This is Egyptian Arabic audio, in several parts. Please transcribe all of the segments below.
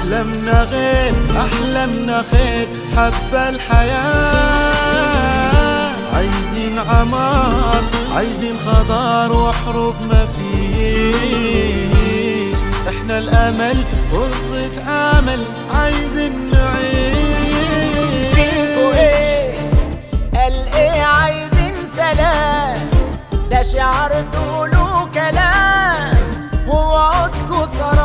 أحلامنا غير أحلامنا خير حب الحياة عايزين عمار عايزين خضار وحروب ما فيش احنا الأمل فرصة عمل عايزين فيكو نعيش ايه قال ايه عايزين سلام ده شعر تقولوا كلام ووعدكوا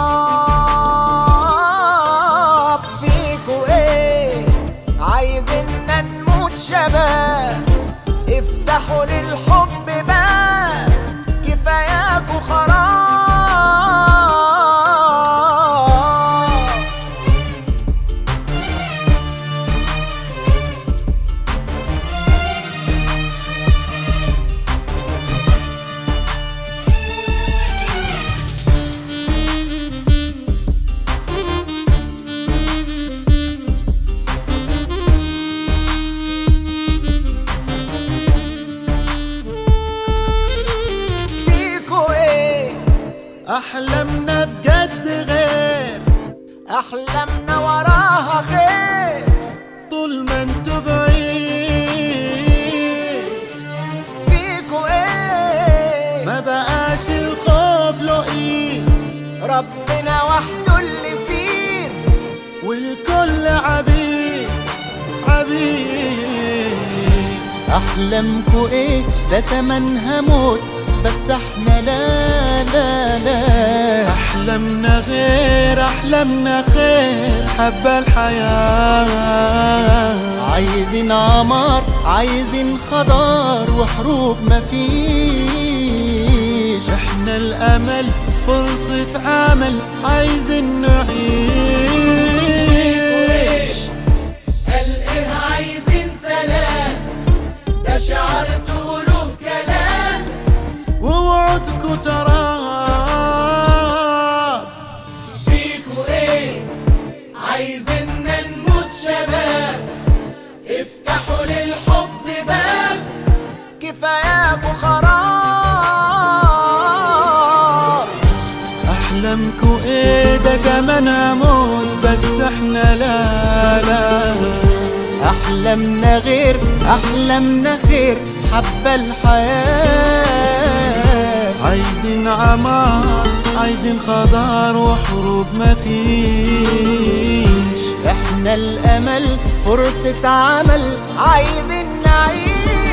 سراب فيكو ايه عايزيننا نموت شباب افتحوا للحب باب كفاياكوا خراب فيكو ايه أحلامنا بجد غير احلامنا وراها خير طول ما انتوا بعيد فيكو ايه ما بقاش الخوف له ايد ربنا وحده اللي سيد والكل عبيد عبيد احلامكو ايه ده تمنها موت بس احنا لا لا لا أحلامنا غير أحلامنا خير حب الحياة عايزين عمار عايزين خضار وحروب مفيش احنا الأمل فرصة عمل عايزين نعيش قال ايه عايزين سلام ده شعر تقولوا كلام ووعدكوا تراب فيكو ايه عايزيننا نموت شباب افتحوا للحب باب كفاياكوا خراب أحلامكوا إيه ده كمان هموت بس احنا لا لا احلامنا غير احلامنا خير حب الحياة عايزين عمار عايزين خضار وحروب مفيش احنا الامل فرصة عمل عايزين نعيش